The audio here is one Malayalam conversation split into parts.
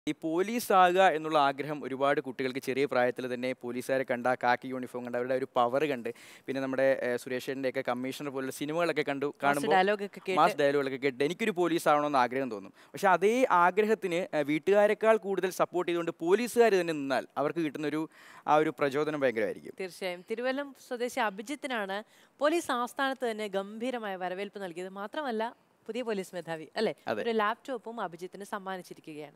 ഈ പോലീസ് ആകുക എന്നുള്ള ആഗ്രഹം ഒരുപാട് കുട്ടികൾക്ക് ചെറിയ പ്രായത്തിൽ തന്നെ പോലീസുകാരെ കണ്ട കാക്കി യൂണിഫോം കണ്ട് അവരുടെ ഒരു പവർ കണ്ട് പിന്നെ നമ്മുടെ ഏഹ്, സുരേഷിന്റെ ഒക്കെ കമ്മീഷണർ പോലുള്ള സിനിമകളൊക്കെ കണ്ടു കാണുമ്പോൾ ഡയലോഗ് ഒക്കെ കേട്ട് മാസ് ഡയലോഗൊക്കെ കേട്ട് എനിക്കൊരു പോലീസ് ആവണമെന്ന് ആഗ്രഹം തോന്നും പക്ഷെ അതേ ആഗ്രഹത്തിന് ഏഹ്, വീട്ടുകാരെക്കാൾ കൂടുതൽ സപ്പോർട്ട് ചെയ്തുകൊണ്ട് പോലീസുകാർ തന്നെ നിന്നാൽ അവർക്ക് കിട്ടുന്ന ഒരു ആ ഒരു പ്രചോദനം ഭയങ്കരമായിരിക്കും തീർച്ചയായും തിരുവല്ലം സ്വദേശി അഭിജിത്തിനാണ് പോലീസ് ആസ്ഥാനത്ത് തന്നെ ഗംഭീരമായ വരവേൽപ്പ് നൽകിയത് മാത്രമല്ല പുതിയ പോലീസ് മേധാവി അല്ലെ അതെ. ഒരു ലാപ്ടോപ്പും അഭിജിത്തിന് സമ്മാനിച്ചിരിക്കുകയാണ്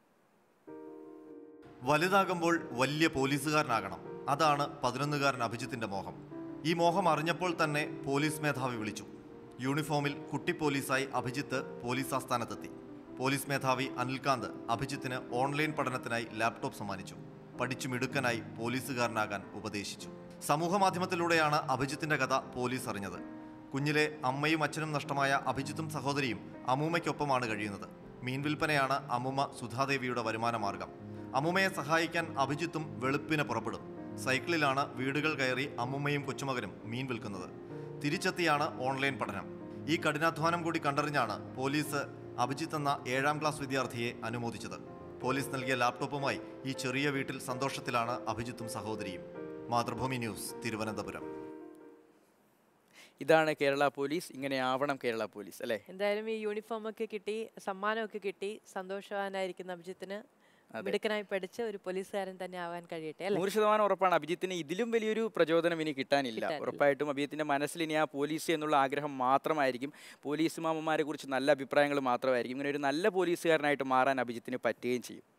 വലുതാകുമ്പോൾ വലിയ പോലീസുകാരനാകണം അതാണ് പതിനൊന്നുകാരൻ അഭിജിത്തിന്റെ മോഹം ഈ മോഹം അറിഞ്ഞപ്പോൾ തന്നെ പോലീസ് മേധാവി വിളിച്ചു യൂണിഫോമിൽ കുട്ടി പോലീസായി അഭിജിത്ത് പോലീസ് ആസ്ഥാനത്തെത്തി പോലീസ് മേധാവി അനിൽകാന്ത് അഭിജിത്തിന് ഓൺലൈൻ പഠനത്തിനായി ലാപ്ടോപ്പ് സമ്മാനിച്ചു പഠിച്ചു മിടുക്കനായി പോലീസുകാരനാകാൻ ഉപദേശിച്ചു സമൂഹ മാധ്യമത്തിലൂടെയാണ് അഭിജിത്തിന്റെ കഥ പോലീസ് അറിഞ്ഞത് കുഞ്ഞിലെ അമ്മയും അച്ഛനും നഷ്ടമായ അഭിജിത്തും സഹോദരിയും അമ്മൂമ്മയ്ക്കൊപ്പമാണ് കഴിയുന്നത് മീൻ വിൽപ്പനയാണ് അമ്മുമ്മ സുധാദേവിയുടെ വരുമാന മാർഗം അമ്മുമ്മയെ സഹായിക്കാൻ അഭിജിത്തും വെളുപ്പിന് പുറപ്പെടും സൈക്കിളിലാണ് വീടുകൾ കയറി അമ്മുമ്മയും കൊച്ചുമകനും മീൻ വിൽക്കുന്നത് തിരിച്ചെത്തിയാണ് ഓൺലൈൻ പഠനം ഈ കഠിനാധ്വാനം കൂടി കണ്ടറിഞ്ഞാണ് പോലീസ് അഭിജിത്ത് എന്ന ഏഴാം ക്ലാസ് വിദ്യാർത്ഥിയെ അനുമോദിച്ചത് പോലീസ് നൽകിയ ലാപ്ടോപ്പുമായി ഈ ചെറിയ വീട്ടിൽ സന്തോഷത്തിലാണ് അഭിജിത്തും സഹോദരിയും മാതൃഭൂമി ന്യൂസ് തിരുവനന്തപുരം ഇതാണ് കേരള പോലീസ് ഇങ്ങനെ ആവണം കേരള പോലീസ് അല്ലേ എന്തായാലും ഈ യൂണിഫോം ഒക്കെ കിട്ടി സമ്മാനമൊക്കെ കിട്ടി സന്തോഷവാനായിരിക്കുന്ന അഭിജിത്തിന് മിടുക്കനായി പഠിച്ച് ഒരു പോലീസുകാരൻ തന്നെ ആവാൻ കഴിയട്ടെ അല്ലെ നൂറ് ശതമാനം ഉറപ്പാണ് അഭിജിത്തിന് ഇതിലും വലിയൊരു പ്രചോദനം ഇനി കിട്ടാനില്ല കിട്ടാനില്ല. ഉറപ്പായിട്ടും അഭിജിത്തിന്റെ മനസ്സിൽ ഇനി ആ പോലീസ് എന്നുള്ള ആഗ്രഹം മാത്രമായിരിക്കും പോലീസ് മാമന്മാരെ കുറിച്ച് നല്ല അഭിപ്രായങ്ങൾ മാത്രമായിരിക്കും ഇങ്ങനെ ഒരു നല്ല പോലീസുകാരനായിട്ട് മാറാൻ അഭിജിത്തിന് പറ്റുകയും ചെയ്യും